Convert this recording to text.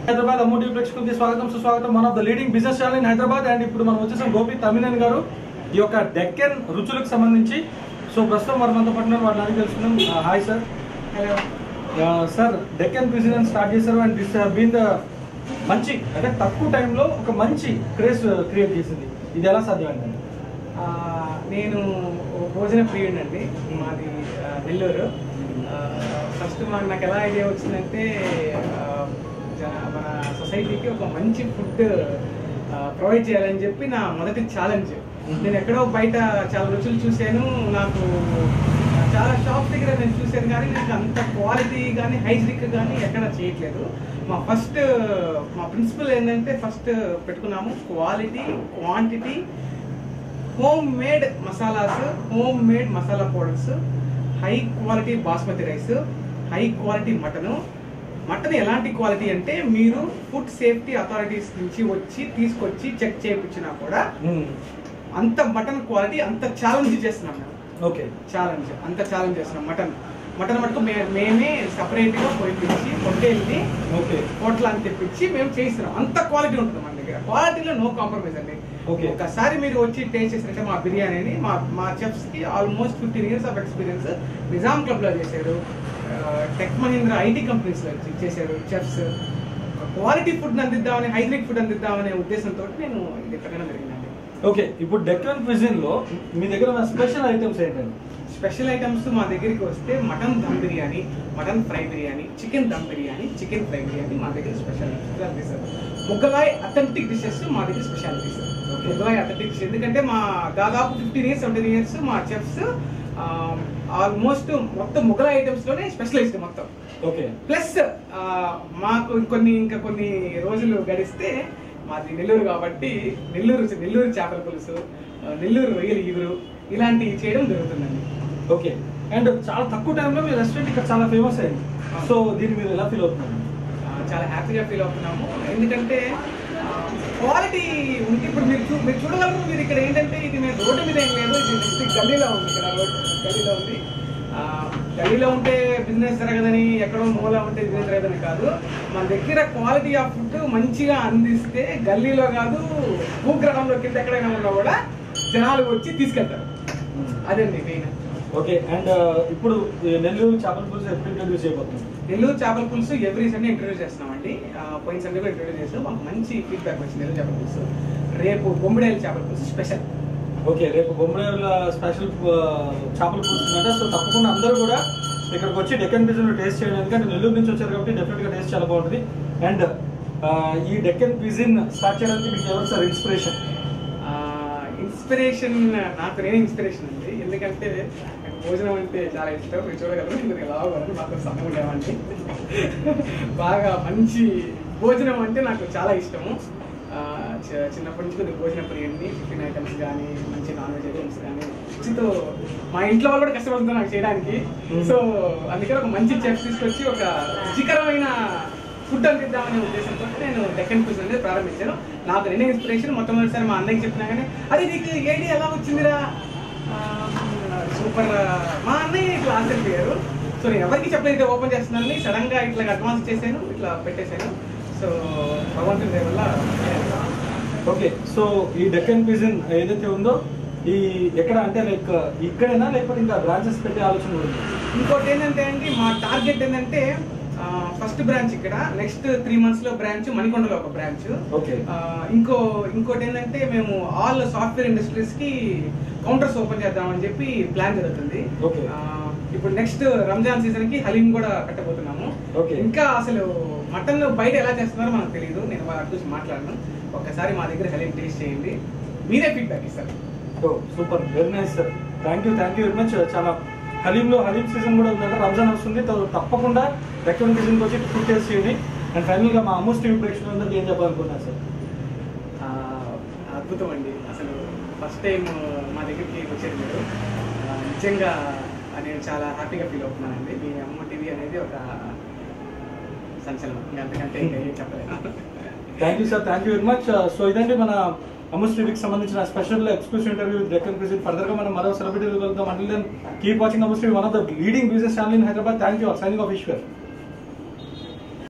హైదరాబాద్ అమ్మో టీవీ ప్రేక్షకులకి స్వాగతం సుస్వాగతం one of the leading business channel in Hyderabad and ఇప్పుడు మనం వచ్చేసాం గోపి తమిళన్ గారు ఈ యొక్క డెక్కన్ రుచులకు సంబంధించి సో ప్రస్తుతం వారు మనతో పట్టినారు వాళ్ళని అడిగి తెలుసుకున్నాం hi sir hello sir Deccan cuisine start చేశారు అండ్ దిస్ బీన్ ద మంచి అంటే తక్కువ టైంలో ఒక మంచి క్రేజ్ క్రియేట్ చేసింది ఇది ఎలా సాధ్యమైందండి ఆ, నేను ఓ భోజన ప్రియుడిని అండి మాది ఆ, నెల్లూరు ఫస్ట్ మాకు నాకు ఎలా ఐడియా వచ్చిందంటే ఆ, జన- మన సొసైటీకి ఒక మంచి ఫుడ్ ప్రొవైడ్ చేయాలని చెప్పి నా మొదటి ఛాలెంజ్ నేను ఎక్కడో బయట చాలా రుచులు చూశాను నాకు చాలా షాప్ దగ్గర నేను చూశాను కానీ నాకు అంత క్వాలిటీ కానీ హైజీనిక్ కానీ ఎక్కడ చేయట్లేదు మా ఫస్ట్ మా ప్రిన్సిపల్ ఏంటంటే ఫస్ట్ పెట్టుకున్నాము quality quantity home made masalas home made masala powders high quality basmati rice high quality mutton mutton ఎలాంటి క్వాలిటీ అంటే మీరు ఫుడ్ సేఫ్టీ అథారిటీస్ నుంచి వచ్చి తీసుకొచ్చి చెక్ చేయించినా కూడా అంత మటన్ క్వాలిటీ అంత ఛాలెంజ్ చేస్తున్నాం మేము ఓకే ఛాలెంజ్ అంత ఛాలెంజ్ చేస్తున్నాం మటన్ మటన్ మటుకు మే మేమే సపరేట్గా పోయించి పొట్టేల్ని ఓకే హోటల్ తెప్పించి మేము చేయిస్తున్నాం అంత క్వాలిటీ ఉంటుంది మన దగ్గర క్వాలిటీలో నో కాంప్రమైజ్ అండి Okay. ఒకసారి మీరు వచ్చి టేస్ట్ చేసినట్టే మా బిర్యానీని మా మా చెఫ్స్ కి almost fifteen years of experience Nizam club లో చేశారు టెక్ మహీంద్ర ఐటీ కంపెనీస్ లో చే- చేశారు చెఫ్స్ క్వాలిటీ ఫుడ్ అందిద్దామని హైజీనిక్ ఫుడ్ అందిద్దామనే ఉద్దేశంతో నేను ఇది పెట్టడం జరిగిందండి ఓకే ఇప్పుడు డెక్కన్ క్విజిన్ లో మీ దగ్గర ఉన్న స్పెషల్ ఐటమ్స్ ఏంటండి స్పెషల్ ఐటమ్స్ మా దగ్గరికి వస్తే mutton dum biryani mutton fry biryani chicken dum biryani chicken fry biryani మా దగ్గర special specialities Mughlai authentic dishes మా దగ్గర specialities Okay. Mughlai authentic dish ఎందుకంటే మా దాదాపు ఫిఫ్టీన్ ఇయర్స్ సెవెంటీన్ ఇయర్స్ మా చెఫ్స్ ఆల్మోస్ట్ మొత్తం ముగలాయ్ ఐటమ్స్ లోనే స్పెషలైజ్డ్ మొత్తం ఓకే ప్లస్ మాకు కొన్ని ఇంకా కొన్ని రోజులు గడిస్తే మాది నెల్లూరు కాబట్టి నెల్లూరు నెల్లూరు చేపల పులుసు ఆ, నెల్లూరు రొయ్యలు ఈగురు ఇలాంటివి చేయడం జరుగుతుందండి ఓకే అండ్ చాలా తక్కువ టైంలో మీ రెస్టారెంట్ ఇక్కడ చాలా ఫేమస్ అయింది సో దీన్ని మీరు ఎలా ఫీల్ అవుతున్నారు ఆ, చాలా హ్యాపీగా ఫీల్ అవుతున్నాము ఎందుకంటే క్వాలిటీ ఉంది ఇప్పుడు మీరు చూ మీరు చూడగలరు మీరు ఇక్కడ ఏంటంటే ఇది మేము రోడ్డు మీద ఏం లేదు ఇది డిస్ట్రిక్ట్ గల్లీలో ఉంది ఇక్కడ రోడ్ గల్లీలో ఉంది ఆ, గల్లీలో ఉంటే బిజినెస్ జరగదని ఎక్కడో మూల ఉంటే బిజినెస్ జరగదని కాదు మన దగ్గర క్వాలిటీ ఆఫ్ ఫుడ్ మంచిగా అందిస్తే గల్లీలో కాదు భూగ్రహంలో కింద ఎక్కడైనా ఉన్నా కూడా జనాలు వచ్చి తీసుకెళ్తారు అదండి మెయిన్ ఓకే అండ్ ఇప్పుడు ఈ నెల్లూరు చేపల పులుసు ఎప్పుడు ఇంట్రడ్యూస్ చేయబోతుంది నెల్లూరు చేపల పులుసు ఎవ్రీ సండే ఇంట్రొడ్యూస్ చేస్తున్నామండి ఆ, పోయిన సండే కూడా ఇంట్రొడ్యూస్ చేస్తాం మాకు మంచి ఫీడ్బ్యాక్ వచ్చింది నెల్లూరు చేపల పులుసు రేపు బొమ్మిడేలు చేపల పులుసు స్పెషల్ ఓకే రేపు బొమ్మడేల స్పెషల్ చేపల పులుసు ఉందంటే సో తప్పకుండా అందరూ కూడా ఇక్కడికి వచ్చి డెక్కన్ పిజన్ టేస్ట్ చేయండి ఎందుకంటే నెల్లూరు నుంచి వచ్చారు కాబట్టి డెఫినెట్ గా టేస్ట్ చాలా బాగుంటుంది అండ్ ఈ డెక్కన్ పిజిన్ స్టార్ట్ చేయడానికి మీకు ఎవరు సార్ ఇన్స్పిరేషన్ ఇన్స్పిరేషన్ నాకు నేను ఇన్స్పిరేషన్ అండి ఎందుకంటే నాకు భోజనం అంటే చాలా ఇష్టం మీరు చూడగలరు మీరు ఎలా ఉన్నారు మాకు సమయం లేవండి బాగా మంచి భోజనం అంటే నాకు చాలా ఇష్టము ఆ, చి- చిన్నప్పటి నుంచి కొద్దిగా భోజన ప్రియుడిని టిఫిన్ ఐటమ్స్ కానీ మంచి నాన్ వెజ్ ఐటమ్స్ కానీ రుచితో మా ఇంట్లో వాళ్ళు కూడా కష్టపడుతున్నారు నాకు చేయడానికి Hmm. సో అందుకని ఒక మంచి చెఫ్ తీసుకొచ్చి ఒక రుచికరమైన ఫుడ్ అందిద్దామనే ఉద్దేశంతో నేను డెక్కన్ క్విజ్ అనేది ప్రారంభించాను నాకు నేనే ఇన్స్పిరేషన్ మొట్టమొదటిసారి మా అన్నయ్యకి చెప్పినా కానీ అరే నీకు ఐడియా ఎలా వచ్చిందిరా సూపర్ మా అన్నయ్య ఇట్లా ఆశ్చర్యపోయారు సో నేను ఎవరికి చెప్పలేదు ఓపెన్ చేస్తున్నానని సడన్ గా ఇట్లా అడ్వాన్స్ చేశాను ఇట్లా పెట్టేశాను సో భగవంతుడి దయ వల్ల ఓకే సో ఈ డెక్కన్ పిజిన్ ఏదైతే ఉందో ఈ ఎక్కడ అంటే లైక్ ఇక్కడేనా లేకపోతే ఇంకా బ్రాంచెస్ పెట్టే ఆలోచన కూడా ఉందా? ఇంకోటి ఏంటంటే అండి మా టార్గెట్ ఏంటంటే ఫస్ట్ బ్రాంచ్ ఇక్కడ నెక్స్ట్ త్రీ మంత్స్ లో బ్రాంచ్ మణికొండలో ఒక బ్రాంచ్ ఓకే ఇంకో ఇంకోటి ఏంటంటే మేము ఆల్ సాఫ్ట్వేర్ ఇండస్ట్రీస్ కి కౌంటర్స్ ఓపెన్ చేద్దామని చెప్పి ప్లాన్ జరుగుతుంది Okay. ఆ, ఇప్పుడు నెక్స్ట్ రంజాన్ సీజన్ కి హలీం కూడా పెట్టబోతున్నాము Okay. ఇంకా అసలు మటన్ బయట ఎలా చేస్తున్నారో మనకు తెలియదు నేను వాళ్ళ గురించి మాట్లాడను ఒక్కసారి మా దగ్గర హలీం టేస్ట్ చేయండి మీరే ఫీడ్బ్యాక్ ఇస్తారు so super very nice sir thank you thank you very much చాలా హలీంలో హలీం సీజన్ కూడా ఉందంటే రంజాన్ వస్తుంది తో- తప్పకుండా రెక్కన్ సీజన్కి వచ్చి ఫుడ్ టేస్ట్ చేయండి అండ్ ఫైనల్గా మా అమ్మూస్ టీవీ ప్రేక్షకులందరికీ ఏం చెప్పాలనుకున్నారు సార్ ఆ, అద్భుతం అండి అసలు ఫస్ట్ టైం మా దగ్గరికి వచ్చారు మీరు ఆ, నిజంగా నేను చాలా హ్యాపీగా ఫీల్ అవుతున్నానండి మీ అమ్మ టీవీ అనేది ఒక సంచలనం ఇంకా అంతకంటే ఇంకా ఏం చెప్పలేదు thank you sir thank you very much so ఇదండి మన అమూస్ టీవీకి సంబంధించిన special exclusive interview with Deccan president further గా మనం మరో సెలబ్రిటీ వెళ్దాం until then keep watching Amuse TV one of the leading business channel in Hyderabad thank you signing off Eshwar